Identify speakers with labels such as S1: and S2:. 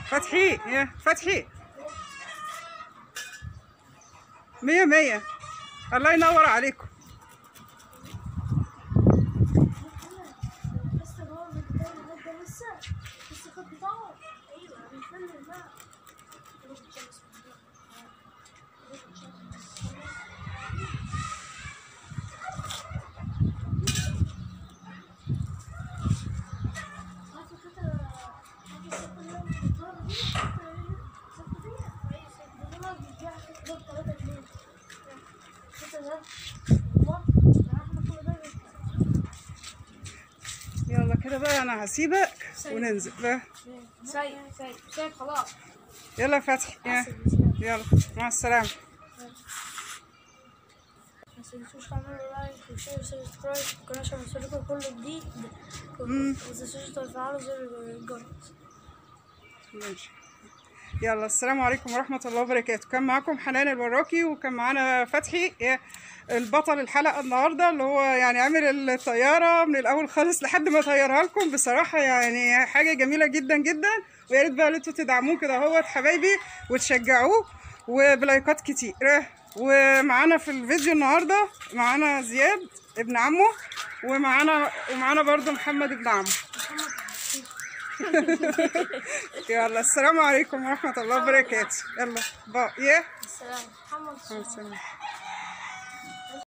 S1: فتحي يا فتحي مية مية الله ينور عليكم
S2: لسه هو بيتكلم ده لسه لسه خد بتاعه ايوه بيتكلم بقى
S1: يلا كده بقى انا هسيبك وننزل بقى
S2: سايب سايب سايب خلاص
S1: يلا يا فتحي يا. يلا مع السلامة
S2: ما تنسوش تعملوا لايك وشير وسبسكرايب القناة عشان يوصلكوا كل جديد
S1: مم.
S2: وما تنسوش تفعلوا زر الجرس
S1: ماشي يلا السلام عليكم ورحمة الله وبركاته كان معاكم حنان الوراكي وكان معانا فتحي إيه، البطل الحلقة النهاردة اللي هو يعني عامل الطيارة من الأول خالص لحد ما طيرها لكم بصراحة يعني حاجة جميلة جدا جدا ويا ريت بقى إن انتوا تدعموه كده اهوت حبايبي وتشجعوه وبلايكات كتير ومعانا في الفيديو النهاردة معانا زياد ابن عمه ومعانا ومعانا برضو محمد ابن عمه يلا السلام عليكم ورحمة الله وبركاته يلا باي
S2: السلام محمد
S1: مع السلامة